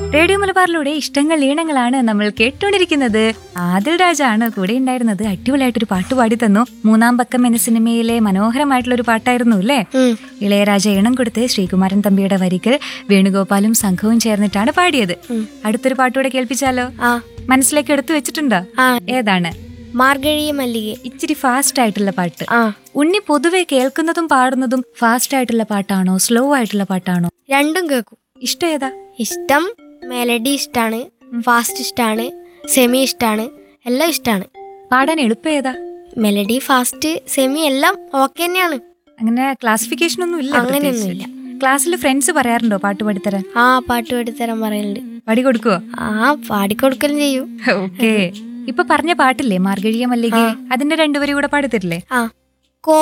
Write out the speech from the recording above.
Radio മലബാറിലൂടെ ഇഷ്ടങ്ങൾ ഈണങ്ങളാണ് നമ്മൾ കേട്ടുകൊണ്ടിരിക്കുന്നത് ആദിൽ രാജാണ് കൂടെ ഉണ്ടായിരുന്നത് അടിപൊളിയായിട്ടൊരു പാട്ട് പാടി തന്നു മൂന്നാം പക്കം എന്ന സിനിമയിലെ മനോഹരമായിട്ടുള്ള ഒരു പാട്ടായിരുന്നു അല്ലേ ഉം. ഇളയരാജ ഇണം കൊടുത്ത് ശ്രീകുമാരൻ തമ്പിയുടെ വരികൾ വേണുഗോപാലും സംഘവും ചേർന്നിട്ടാണ് പാടിയത് അടുത്തൊരു പാട്ടുകൂടെ കേൾപ്പിച്ചാലോ ആ മനസ്സിലേക്ക് എടുത്തു വെച്ചിട്ടുണ്ടോ ആ ഏതാണ് മാർഗഴി മല്ലികെ ഇച്ചിരി ഫാസ്റ്റ് ആയിട്ടുള്ള പാട്ട് ആ ഉണ്ണി പൊതുവെ കേൾക്കുന്നതും പാടുന്നതും ഫാസ്റ്റ് ആയിട്ടുള്ള പാട്ടാണോ സ്ലോ ആയിട്ടുള്ള പാട്ടാണോ രണ്ടും കേൾക്കും ഇഷ്ടം ഏതാ ഇഷ്ടം മെലഡി ഇഷ്ടാണ് ഫാസ്റ്റ് ഇഷ്ടാണ് സെമി ഇഷ്ടാണ് എല്ലാം ഇഷ്ടാണ് പാടാൻ എളുപ്പം ഏതാ മെലഡി ഫാസ്റ്റ് സെമി എല്ലാം ഓക്കെ തന്നെയാണ് അങ്ങനെ ക്ലാസിഫിക്കേഷൻ ഒന്നും ഇല്ല അങ്ങനെയൊന്നുമില്ല. ക്ലാസ്സിൽ ഫ്രണ്ട്സ് പറയാറുണ്ടോ പാട്ട് പാടിത്തരാൻ ആ പാട്ട് പാടിത്തരാൻ പറയലുണ്ട് പാടി കൊടുക്കുവോ ആ പാടിക്കൊടുക്കലും ചെയ്യും ഓക്കേ ഇപ്പൊ പറഞ്ഞ പാട്ടില്ലേ മാർഗഴിയ മല്ലികെ അതിന്റെ രണ്ടുപേരും കൂടെ പാടിത്തരില്ലേ ആ